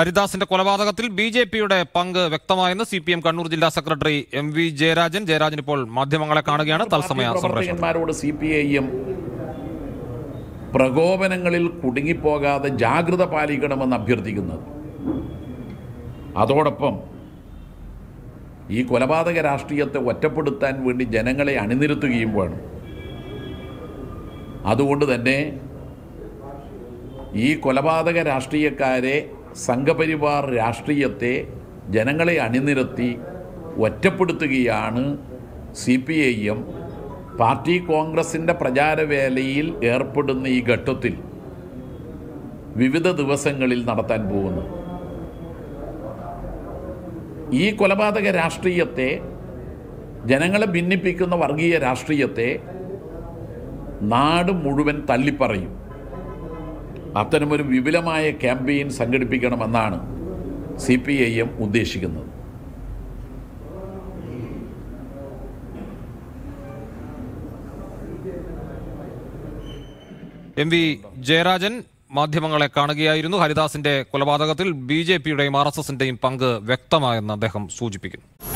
ഹരിദാസിന്റെ കൊലപാതകത്തിൽ B J പിയുടെ പങ്ക് വ്യക്തമായെന്ന് സി പി എം കണ്ണൂർ ജില്ലാ secretary M V Jayarajan Jayarajan ഇപ്പോൾ മാധ്യമങ്ങളെ കാണുകയാണ് തത്സമയ പാർട്ടി സംപ്രേഷണം പ്രവർത്തകന്മാരോട് സി പി ഐ എം പ്രകോപനങ്ങളിൽ കുടുങ്ങിപ്പോകാതെ ജാഗ്രത പാലിക്കണമെന്ന് അഭ്യർത്ഥിക്കുന്നത് അതോടൊപ്പം ഈ കൊലപാതക രാഷ്ട്രീയത്തെ ഒറ്റപ്പെടുത്താൻ വേണ്ടി ജനങ്ങളെ അണിനിരത്തുകയും വേണം അതുകൊണ്ട് തന്നെ ഈ കൊലപാതക രാഷ്ട്രീയക്കാരെ സംഘപരിവാർ രാഷ്ട്രീയത്തെ ജനങ്ങളെ അണിനിരത്തി ഒറ്റപ്പെടുത്തുകയാണ് C P I M party കോൺഗ്രസിൻ്റെ പ്രചാരവേലയിൽ ഏർപ്പെടുന്ന ഈ ഘട്ടത്തിൽ വിവിധ ദിവസങ്ങളിൽ നടത്താൻ പോകുന്നത് ഈ കൊലപാതക രാഷ്ട്രീയത്തെ ജനങ്ങളെ ഭിന്നിപ്പിക്കുന്ന വർഗീയ രാഷ്ട്രീയത്തെ നാട് മുഴുവൻ തള്ളിപ്പറയും അത്തരമൊരു വിപുലമായ ക്യാമ്പയിൻ സംഘടിപ്പിക്കണമെന്നാണ് സി പി ഐ എം ഉദ്ദേശിക്കുന്നത് എം വി ജയരാജൻ മാധ്യമങ്ങളെ കാണുകയായിരുന്നു ഹരിദാസിന്റെ കൊലപാതകത്തിൽ ബി ജെ പിയുടെയും ആർ എസ് എസിന്റെയും പങ്ക് വ്യക്തമായെന്ന് അദ്ദേഹം സൂചിപ്പിക്കുന്നു